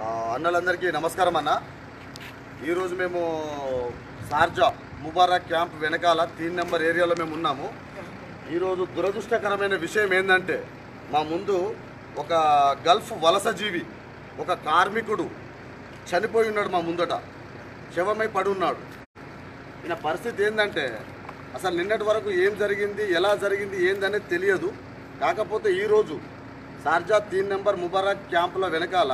ఆ, అన్నలందరికీ నమస్కారం అన్న ఈరోజు మేము సార్జా ముబారక్ క్యాంప్ వెనకాల తీన్ నెంబర్ ఏరియాలో మేము ఉన్నాము ఈరోజు దురదృష్టకరమైన విషయం ఏంటంటే మా ముందు ఒక గల్ఫ్ వలస జీవి ఒక కార్మికుడు చనిపోయి ఉన్నాడు మా ముందట శవమై పడి ఉన్నాడు ఈయన పరిస్థితి ఏంటంటే అసలు నిన్నటి వరకు ఏం జరిగింది ఎలా జరిగింది ఏందనేది తెలియదు కాకపోతే ఈరోజు సార్జా తీన్ నెంబర్ ముబారక్ క్యాంపుల వెనకాల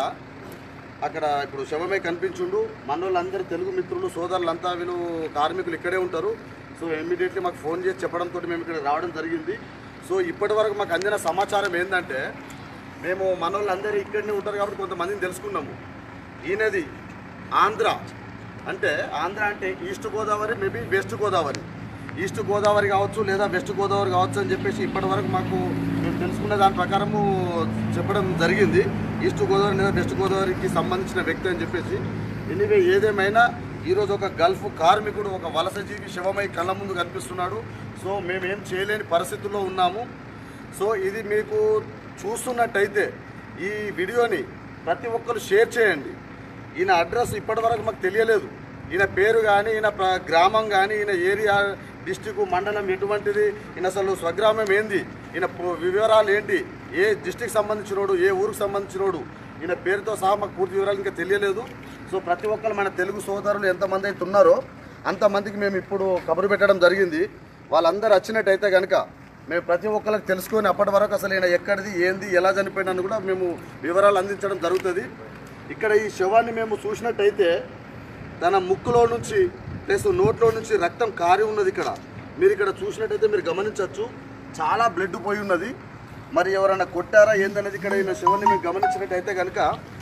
అక్కడ ఇప్పుడు శవమే కనిపించుండు మనోళ్ళందరూ తెలుగు మిత్రులు సోదరులంతా వీళ్ళు కార్మికులు ఇక్కడే ఉంటారు సో ఇమ్మీడియట్లీ మాకు ఫోన్ చేసి చెప్పడంతో మేము ఇక్కడ రావడం జరిగింది సో ఇప్పటి వరకు మాకు అందిన సమాచారం ఏంటంటే మేము మనోళ్ళందరూ ఇక్కడనే ఉంటారు కాబట్టి కొంతమందిని తెలుసుకున్నాము ఈయనది ఆంధ్ర అంటే ఆంధ్ర అంటే east Godavari maybe west Godavari east Godavari కావచ్చు లేదా వెస్ట్ గోదావరి కావచ్చు అని చెప్పేసి ఇప్పటి వరకు మాకు మేము తెలుసుకున్న దాని ప్రకారము చెప్పడం జరిగింది ఈస్ట్ గోదావరి లేదా వెస్ట్ గోదావరికి సంబంధించిన వ్యక్తి అని చెప్పేసి ఎనివే ఏదేమైనా ఈరోజు ఒక గల్ఫ్ కార్మికుడు ఒక వలస జీవి శవమై కళ్ళ ముందు కనిపిస్తున్నాడు సో మేమేం చేయలేని పరిస్థితుల్లో ఉన్నాము సో ఇది మీకు చూస్తున్నట్టయితే ఈ వీడియోని ప్రతి ఒక్కరు షేర్ చేయండి ఈయన అడ్రస్ ఇప్పటివరకు మాకు తెలియలేదు ఈయన పేరు కానీ ఈయన ప్ర- గ్రామం కానీ ఈయన ఏరియా డిస్టిక్ మండలం ఎటువంటిది ఈయన అసలు స్వగ్రామం ఏంది ఈయన పు- వివరాలు ఏంటి ఏ డిస్టిక్ సంబంధించినోడు ఏ ఊరికి సంబంధించినోడు ఈయన పేరుతో సహా మాకు పూర్తి వివరాలు ఇంకా తెలియలేదు సో ప్రతి ఒక్కరు మన తెలుగు సోదరులు ఎంతమంది అయితే ఉన్నారో అంతమందికి మేము ఇప్పుడు కబురు పెట్టడం జరిగింది వాళ్ళందరూ వచ్చినట్టయితే కనుక మేము ప్రతి ఒక్కరికి తెలుసుకొని అప్పటి వరకు అసలు ఈయన ఎక్కడిది ఏంది ఎలా చనిపోయినని కూడా మేము వివరాలు అందించడం జరుగుతుంది ఇక్కడ ఈ శవాన్ని మేము చూసినట్టయితే తన ముక్కులో నుంచి ప్లస్ నోట్లో నుంచి రక్తం కారి ఉన్నది ఇక్కడ మీరు ఇక్కడ చూసినట్టయితే మీరు గమనించవచ్చు చాలా బ్లడ్ పోయి ఉన్నది మరి ఎవరైనా కొట్టారా ఏందనేది ఇక్కడ ఈయన శవాన్ని మేము గమనించినట్టయితే కనుక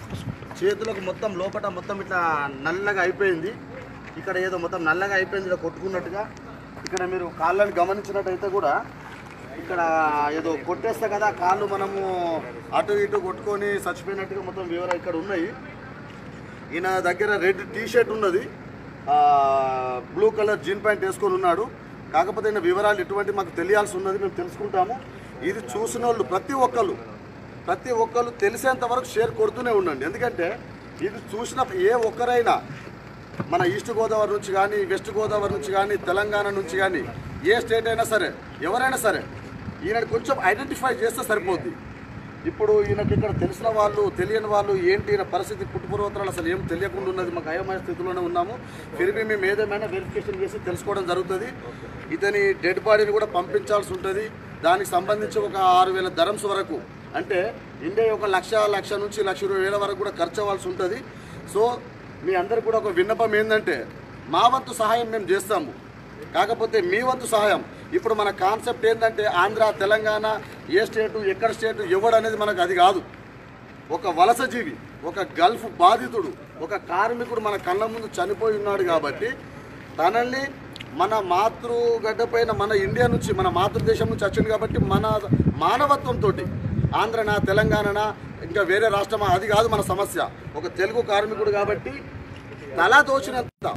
చేతులకు మొత్తం లోపల మొత్తం ఇట్లా నల్లగా అయిపోయింది ఇక్కడ ఏదో మొత్తం నల్లగా అయిపోయింది ఇలా కొట్టుకున్నట్టుగా ఇక్కడ మీరు కాళ్ళని గమనించినట్టయితే కూడా ఇక్కడ ఏదో కొట్టేస్తే కదా కాళ్ళు మనము అటు ఇటు కొట్టుకొని చచ్చిపోయినట్టుగా మొత్తం వివరాలు ఇక్కడ ఉన్నాయి ఈయన దగ్గర రెడ్ టీ షర్ట్ ఉన్నది ఆ, బ్లూ కలర్ జీన్ ప్యాంట్ వేసుకొని ఉన్నాడు కాకపోతే ఈయన వివరాలు ఎటువంటి మాకు తెలియాల్సి ఉన్నది మేము తెలుసుకుంటాము ఇది చూసిన వాళ్ళు ప్రతి ఒక్కరు ప్రతి ఒక్కరు తెలిసేంత వరకు షేర్ కొడుతూనే ఉండండి ఎందుకంటే ఇది చూసిన ఏ ఒక్కరైనా మన ఈస్ట్ గోదావరి నుంచి కానీ వెస్ట్ గోదావరి నుంచి కానీ తెలంగాణ నుంచి కానీ ఏ స్టేట్ అయినా సరే ఎవరైనా సరే ఈయన కొంచెం ఐడెంటిఫై చేస్తే సరిపోద్ది ఇప్పుడు ఈయనకి ఇక్కడ తెలిసిన వాళ్ళు తెలియని వాళ్ళు ఏంటి ఈయన పరిస్థితి పుట్టుపూర్వోత్తరాలు అసలు ఏం తెలియకుండా ఉన్నది మాకు అయోమయ స్థితిలోనే ఉన్నాము తిరిగి మేము ఏదేమైనా వెరిఫికేషన్ చేసి తెలుసుకోవడం జరుగుతుంది ఇతని డెడ్ బాడీని కూడా పంపించాల్సి ఉంటుంది దానికి సంబంధించి ఒక ఆరు వేల ధరమ్స్ వరకు అంటే ఇండియా ఒక లక్ష లక్ష నుంచి లక్ష ఇరవై వేల వరకు కూడా ఖర్చు అవ్వాల్సి ఉంటుంది సో మీ అందరికి కూడా ఒక విన్నపం ఏంటంటే మా వంతు సహాయం మేము చేస్తాము కాకపోతే మీ వంతు సహాయం ఇప్పుడు మన కాన్సెప్ట్ ఏంటంటే ఆంధ్ర తెలంగాణ ఏ స్టేటు ఎక్కడ స్టేటు ఎవడు అనేది మనకు అది కాదు ఒక వలస జీవి ఒక గల్ఫ్ బాధితుడు ఒక కార్మికుడు మన కళ్ళ ముందు చనిపోయి ఉన్నాడు కాబట్టి తనని మన మాతృగడ్డపైన మన ఇండియా నుంచి మన మాతృదేశం నుంచి వచ్చింది కాబట్టి మన మానవత్వంతో ఆంధ్రనా తెలంగాణనా ఇంకా వేరే రాష్ట్రమా అది కాదు మన సమస్య ఒక తెలుగు కార్మికుడు కాబట్టి తలా దోచినంత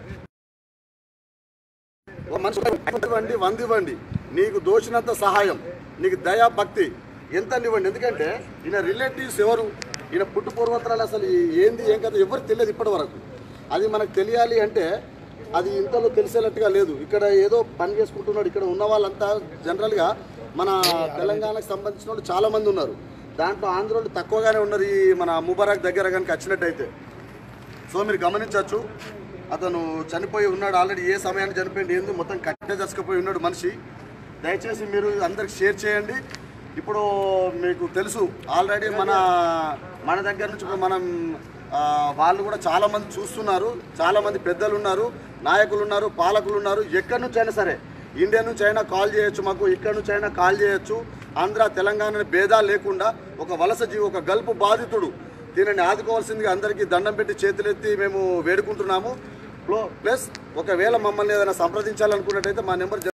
ఒక మనిషి ఇవ్వండి వంద ఇవ్వండి నీకు దోచినంత సహాయం నీకు దయా భక్తి ఎంత ఇవ్వండి ఎందుకంటే ఈయన రిలేటివ్స్ ఎవరు ఈయన పుట్టు పూర్వోత్తరాలు అసలు ఏంది ఏం కదా ఎవరు తెలియదు ఇప్పటి వరకు అది మనకు తెలియాలి అంటే అది ఇంతలో తెలిసేటట్టుగా లేదు ఇక్కడ ఏదో పని చేసుకుంటున్నాడు ఇక్కడ ఉన్న వాళ్ళంతా జనరల్గా మన తెలంగాణకు సంబంధించిన వాళ్ళు చాలా మంది ఉన్నారు దాంట్లో ఆంధ్రోళ్ళు తక్కువగానే ఉన్నారు ఈ మన ముబారక్ దగ్గర కనుక వచ్చినట్టయితే సో మీరు గమనించవచ్చు అతను చనిపోయి ఉన్నాడు ఆల్రెడీ ఏ సమయానికి చనిపోయింది ఏంది మొత్తం కట్టే దసుకపోయి ఉన్నాడు మనిషి దయచేసి మీరు అందరికి షేర్ చేయండి ఇప్పుడు మీకు తెలుసు ఆల్రెడీ మన మన దగ్గర నుంచి ఇప్పుడు మనం ఆ, వాళ్ళు కూడా చాలా మంది చూస్తున్నారు చాలా మంది పెద్దలు ఉన్నారు నాయకులు ఉన్నారు పాలకులు ఉన్నారు ఎక్కడి నుంచి అయినా సరే ఇండియా నుంచి అయినా కాల్ చేయొచ్చు మాకు ఇక్కడ నుంచి అయినా కాల్ చేయొచ్చు ఆంధ్ర తెలంగాణ అనే భేదాలు లేకుండా ఒక వలస జీవి ఒక గల్పు బాధితుడు దీనిని ఆదుకోవాల్సిందిగా అందరికీ దండం పెట్టి చేతులెత్తి మేము వేడుకుంటున్నాము ప్లస్ ఒకవేళ మమ్మల్ని ఏదైనా సంప్రదించాలనుకున్నట్టయితే మా నెంబర్